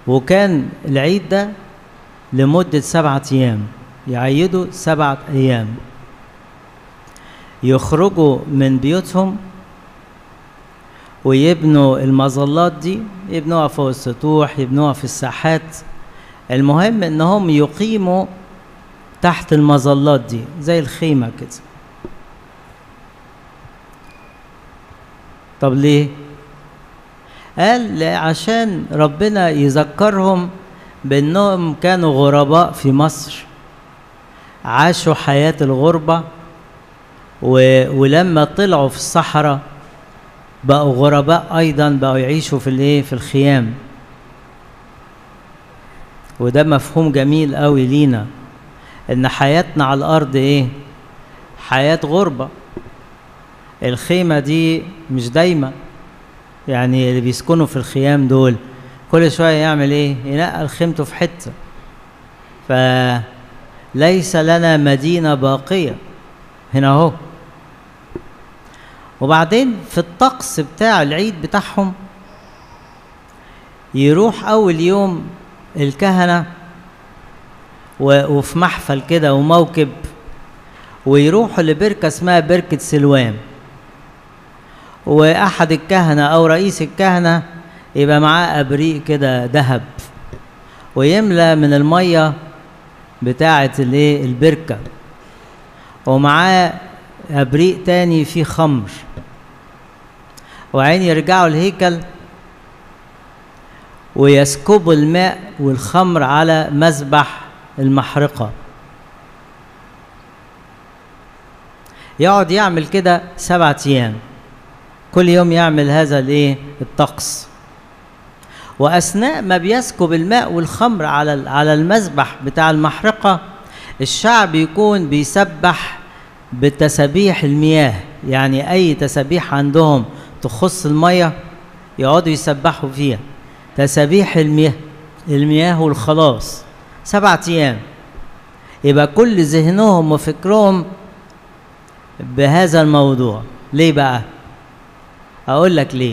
وكان العيد ده لمدة سبعة أيام يعيدوا سبعة أيام يخرجوا من بيوتهم ويبنوا المظلات دي يبنوها فوق السطوح يبنوها في الساحات المهم انهم يقيموا تحت المظلات دي زي الخيمة كده طب ليه قال عشان ربنا يذكرهم بانهم كانوا غرباء في مصر عاشوا حياة الغربة و... ولما طلعوا في الصحراء بقوا غرباء ايضا بقوا يعيشوا في الايه في الخيام وده مفهوم جميل قوي لينا ان حياتنا على الارض ايه حياة غربة الخيمة دي مش دايما يعني اللي بيسكنوا في الخيام دول كل شوية يعمل ايه ينقل خيمته في حتة فليس لنا مدينة باقية هنا اهو وبعدين في الطقس بتاع العيد بتاعهم يروح اول يوم الكهنه وفي محفل كده وموكب ويروحوا لبركه اسمها بركه سلوان واحد الكهنه او رئيس الكهنه يبقى معاه ابريق كده ذهب ويملى من الميه بتاعه الايه البركه ومعاه ابريق تاني فيه خمر وعين يرجعوا الهيكل ويسكبوا الماء والخمر على مذبح المحرقة يقعد يعمل كده سبعة أيام كل يوم يعمل هذا الايه الطقس واثناء ما بيسكب الماء والخمر على على المذبح بتاع المحرقه الشعب يكون بيسبح بتسابيح المياه يعني اي تسابيح عندهم تخص الميه يقعدوا يسبحوا فيها تسابيح المياه المياه والخلاص سبعة ايام يبقى كل ذهنهم وفكرهم بهذا الموضوع ليه بقى اقول لك ليه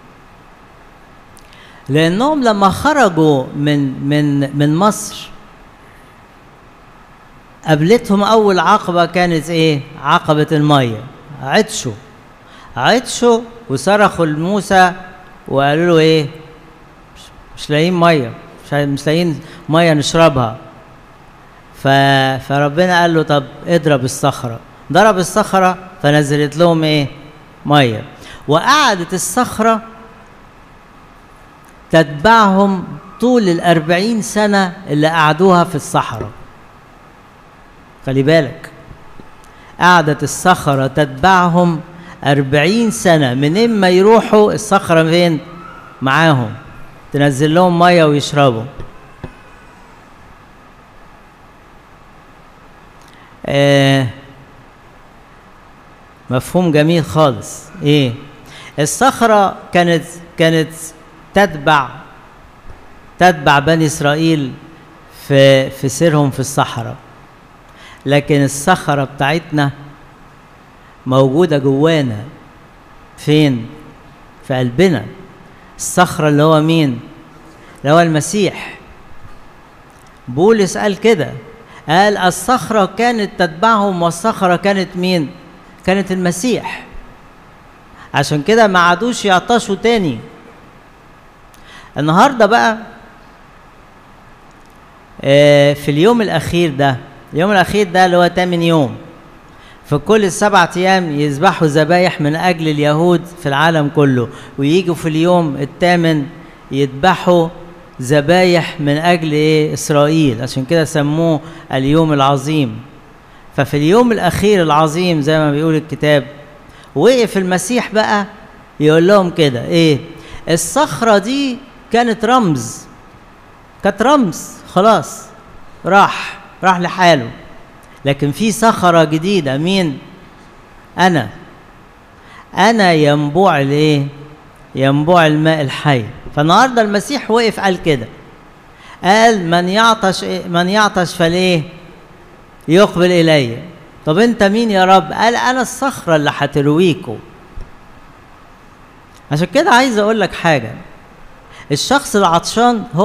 لانهم لما خرجوا من من من مصر قابلتهم اول عقبه كانت ايه عقبه الميه عطشوا عطشوا وصرخوا لموسى وقالوا له ايه مش, مش لاقيين ميه مش, مش لاقيين ميه نشربها ف... فربنا قال له طب اضرب الصخره ضرب الصخره فنزلت لهم ايه ميه وقعدت الصخره تتبعهم طول الأربعين سنة اللي قعدوها في الصحراء خلي بالك قعدت الصخرة تتبعهم أربعين سنة من إما يروحوا الصخرة فين معاهم تنزل لهم مية ويشربوا آه مفهوم جميل خالص ايه الصخرة كانت كانت تتبع تتبع بني اسرائيل في في سيرهم في الصحراء لكن الصخره بتاعتنا موجوده جوانا فين في قلبنا الصخره اللي هو مين اللي هو المسيح بولس قال كده قال الصخره كانت تتبعهم والصخره كانت مين كانت المسيح عشان كده ما عادوش يعطشوا تاني النهارده بقى آه في اليوم الاخير ده اليوم الاخير ده اللي هو تامن يوم في كل السبعة ايام يذبحوا ذبايح من اجل اليهود في العالم كله ويجوا في اليوم الثامن يذبحوا ذبايح من اجل ايه اسرائيل عشان كده سموه اليوم العظيم ففي اليوم الاخير العظيم زي ما بيقول الكتاب وقف المسيح بقى يقول لهم كده ايه الصخرة دي كانت رمز كانت رمز خلاص راح راح لحاله لكن في صخرة جديدة مين أنا أنا ينبوع الإيه ينبوع الماء الحي فالنهارده المسيح وقف قال كده قال من يعطش من يعطش فليه يقبل إلي طب أنت مين يا رب قال أنا الصخرة اللي هترويكوا عشان كده عايز أقول لك حاجة الشخص العطشان هو